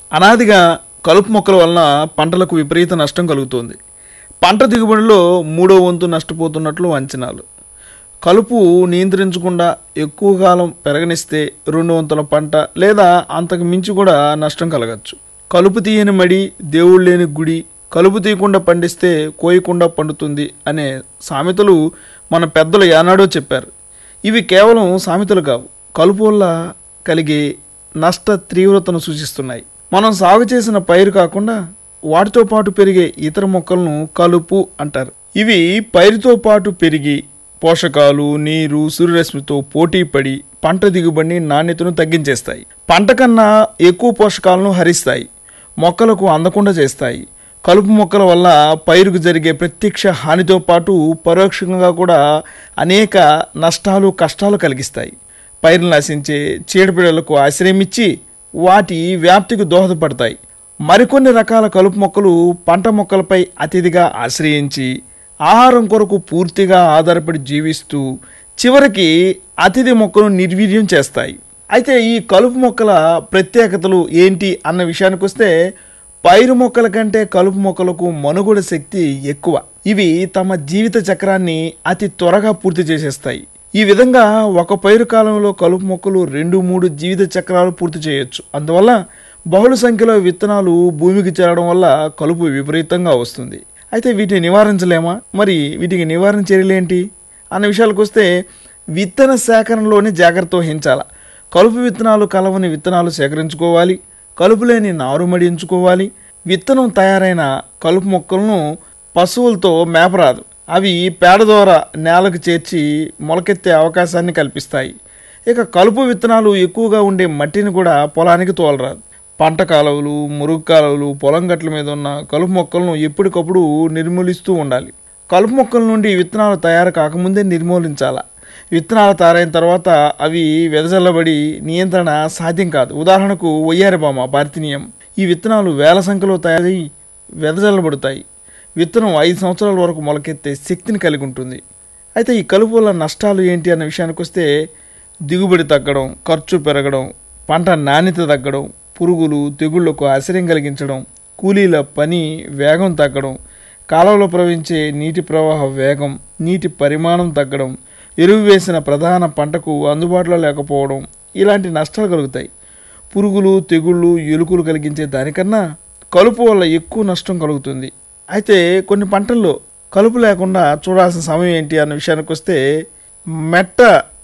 అనాదిగా కలుపు మొక్కల వలన పంటలకు విపరీత నష్టం కలుగుతోంది పంట దిగుబడిలో మూడో వంతు నష్టపోతున్నట్లు అంచనాలు కలుపు నియంత్రించకుండా ఎక్కువ కాలం పెరగనిస్తే రెండు వంతుల పంట లేదా అంతకు మించి కూడా నష్టం కలగచ్చు కలుపు తీయని మడి దేవుడు లేని గుడి కలుపు తీయకుండా పండిస్తే కోయకుండా పండుతుంది అనే సామెతలు మన పెద్దలు ఏనాడో చెప్పారు ఇవి కేవలం సామెతలు కావు కలుపు వల్ల కలిగే నష్ట తీవ్రతను సూచిస్తున్నాయి మనం సాగు చేసిన పైరు కాకుండా వాటితో పాటు పెరిగే ఇతర మొక్కలను కలుపు అంటారు ఇవి పైరుతో పాటు పెరిగి పోషకాలు నీరు సూర్యరశ్మితో పోటీ పడి పంట దిగుబడిని నాణ్యతను తగ్గించేస్తాయి పంట కన్నా ఎక్కువ పోషకాలను హరిస్తాయి మొక్కలకు అందకుండా చేస్తాయి కలుపు మొక్కల వల్ల పైరుకు జరిగే ప్రత్యక్ష హానితో పాటు పరోక్షంగా కూడా అనేక నష్టాలు కష్టాలు కలిగిస్తాయి పైరులు నశించే చీడపీడలకు ఆశ్రయం ఇచ్చి వాటి వ్యాప్తికి దోహదపడతాయి మరికొన్ని రకాల కలుపు మొక్కలు పంట మొక్కలపై అతిథిగా ఆశ్రయించి ఆహారం కొరకు పూర్తిగా ఆధారపడి జీవిస్తూ చివరికి అతిథి మొక్కను నిర్వీర్యం చేస్తాయి అయితే ఈ కలుపు మొక్కల ప్రత్యేకతలు ఏంటి అన్న విషయానికి వస్తే పైరు మొక్కల కంటే కలుపు మొక్కలకు మనుగడ శక్తి ఎక్కువ ఇవి తమ జీవిత చక్రాన్ని అతి త్వరగా పూర్తి చేసేస్తాయి ఈ విధంగా ఒక పైరు కాలంలో కలుపు మొక్కలు రెండు మూడు జీవిత చక్రాలు పూర్తి చేయొచ్చు అందువల్ల బహుళ సంఖ్యలో విత్తనాలు భూమికి చేరడం వల్ల కలుపు విపరీతంగా వస్తుంది అయితే వీటిని నివారించలేమా మరి వీటికి నివారణ చర్యలేంటి అన్న విషయాలకు వస్తే విత్తన సేకరణలోనే జాగ్రత్త వహించాల కలుపు విత్తనాలు కలవని విత్తనాలు సేకరించుకోవాలి కలుపు లేని నారు మడించుకోవాలి విత్తనం తయారైన కలుపు మొక్కలను పశువులతో మేపరాదు అవి పేడ ద్వారా నేలకు చేర్చి మొలకెత్తే అవకాశాన్ని కల్పిస్తాయి ఇక కలుపు విత్తనాలు ఎక్కువగా ఉండే మట్టిని కూడా పొలానికి తోలరాదు పంట కాలువలు మురుగు కాలువలు పొలం గట్ల మీద ఉన్న కలుపు మొక్కలను ఎప్పటికప్పుడు నిర్మూలిస్తూ ఉండాలి కలుపు మొక్కల నుండి విత్తనాలు తయారు కాకముందే నిర్మూలించాల విత్తనాలు తయారైన తర్వాత అవి వెదజల్లబడి నియంత్రణ సాధ్యం కాదు ఉదాహరణకు ఒయ్యారిబామ భారతీయం ఈ విత్తనాలు వేల సంఖ్యలో తయారై వెదజల్లబడతాయి విత్తనం ఐదు సంవత్సరాల వరకు మొలకెత్తే శక్తిని కలిగి ఉంటుంది అయితే ఈ కలుపు వల్ల నష్టాలు ఏంటి అన్న విషయానికి వస్తే దిగుబడి తగ్గడం ఖర్చు పెరగడం పంట నాణ్యత తగ్గడం పురుగులు తెగుళ్లకు ఆశ్రయం కలిగించడం కూలీల పని వేగం తగ్గడం కాలంలో ప్రవహించే నీటి ప్రవాహ వేగం నీటి పరిమాణం తగ్గడం ఎరువు వేసిన ప్రధాన పంటకు అందుబాటులో లేకపోవడం ఇలాంటి నష్టాలు కలుగుతాయి పురుగులు తెగుళ్ళు ఎలుకలు కలిగించే దానికన్నా కలుపు వల్ల ఎక్కువ నష్టం కలుగుతుంది అయితే కొన్ని పంటల్లో కలుపు లేకుండా చూడాల్సిన సమయం ఏంటి అన్న విషయానికి వస్తే మెట్ట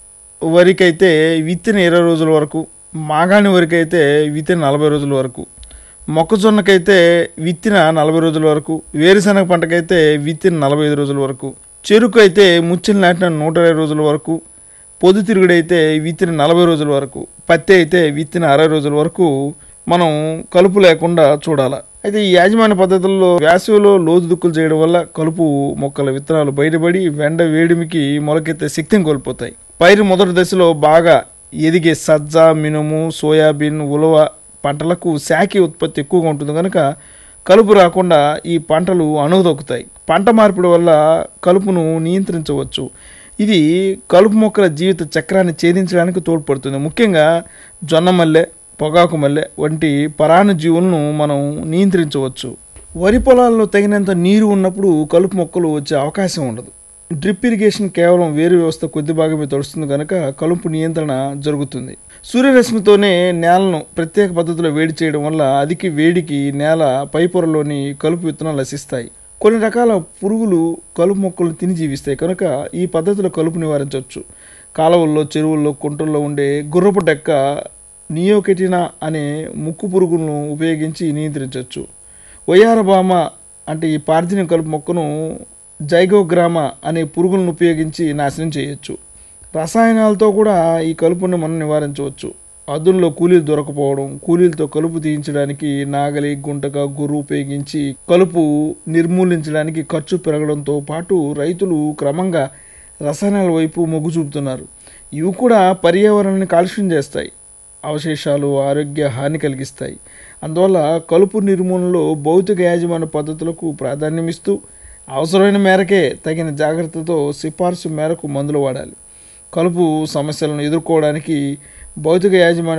వరికైతే విత్తిన ఇరవై రోజుల వరకు మాగాణి వరకైతే విత్తిన నలభై రోజుల వరకు మొక్కజొన్నకైతే విత్తిన నలభై రోజుల వరకు వేరుశనగ పంటకైతే విత్తిన నలభై ఐదు రోజుల వరకు చెరుకు అయితే ముచ్చలు నాటిన నూట ఇరవై రోజుల వరకు పొద్దుతిరుగుడైతే విత్తిన నలభై రోజుల వరకు పత్తి అయితే విత్తిన అరవై రోజుల వరకు మనం కలుపు లేకుండా చూడాలి అయితే ఈ యాజమాన్య పద్ధతుల్లో వేసవిలో లోతు దుక్కులు చేయడం వల్ల కలుపు మొక్కల విత్తనాలు బయటపడి వెండ వేడిమికి మొలకెత్తే శక్తిని కోల్పోతాయి పైరు మొదటి దశలో బాగా ఎదిగే సజ్జ మినుము సోయాబీన్ ఉలవ పంటలకు శాఖీ ఉత్పత్తి ఎక్కువగా ఉంటుంది కనుక కలుపు రాకుండా ఈ పంటలు అణుగుదొక్కుతాయి పంట మార్పిడి వల్ల కలుపును నియంత్రించవచ్చు ఇది కలుపు మొక్కల జీవిత చక్రాన్ని ఛేదించడానికి తోడ్పడుతుంది ముఖ్యంగా జొన్న మల్లె పొగాకు మల్లె వంటి పరాణ జీవులను మనం నియంత్రించవచ్చు వరి పొలాల్లో తగినంత నీరు ఉన్నప్పుడు కలుపు మొక్కలు వచ్చే అవకాశం ఉండదు డ్రిప్ ఇరిగేషన్ కేవలం వేరు వ్యవస్థ కొద్ది భాగమే తడుస్తుంది కనుక కలుపు నియంత్రణ జరుగుతుంది సూర్యరశ్మితోనే నేలను ప్రత్యేక పద్ధతిలో వేడి చేయడం వల్ల అధిక వేడికి నేల పై పొరలోని కలుపు విత్తనాలు నశిస్తాయి కొన్ని రకాల పురుగులు కలుపు మొక్కలను తిని జీవిస్తాయి కనుక ఈ పద్ధతిలో కలుపు నివారించవచ్చు కాలువల్లో చెరువుల్లో కుంటల్లో ఉండే గుర్రపు డెక్క నియోకెటినా అనే ముక్కు పురుగులను ఉపయోగించి నియంత్రించవచ్చు వయ్యారబామ అంటే ఈ పార్థిన కలుపు మొక్కను జైగోగ్రామ అనే పురుగులను ఉపయోగించి నాశనం చేయొచ్చు రసాయనాలతో కూడా ఈ కలుపుని మనం నివారించవచ్చు అదుల్లో కూలీలు దొరకపోవడం కూలీలతో కలుపు తీయించడానికి నాగలి గుంటక గుర్రు ఉపయోగించి కలుపు నిర్మూలించడానికి ఖర్చు పెరగడంతో పాటు రైతులు క్రమంగా రసాయనాల వైపు మొగ్గు చూపుతున్నారు ఇవి కూడా పర్యావరణాన్ని కాలుష్యం చేస్తాయి అవశేషాలు ఆరోగ్య హాని కలిగిస్తాయి అందువల్ల కలుపు నిర్మూలనలో భౌతిక యాజమాన్య పద్ధతులకు ప్రాధాన్యమిస్తూ అవసరమైన మేరకే తగిన జాగ్రత్తతో సిఫార్సు మేరకు మందులు వాడాలి కలుపు సమస్యలను ఎదుర్కోవడానికి భౌతిక యాజమాన్య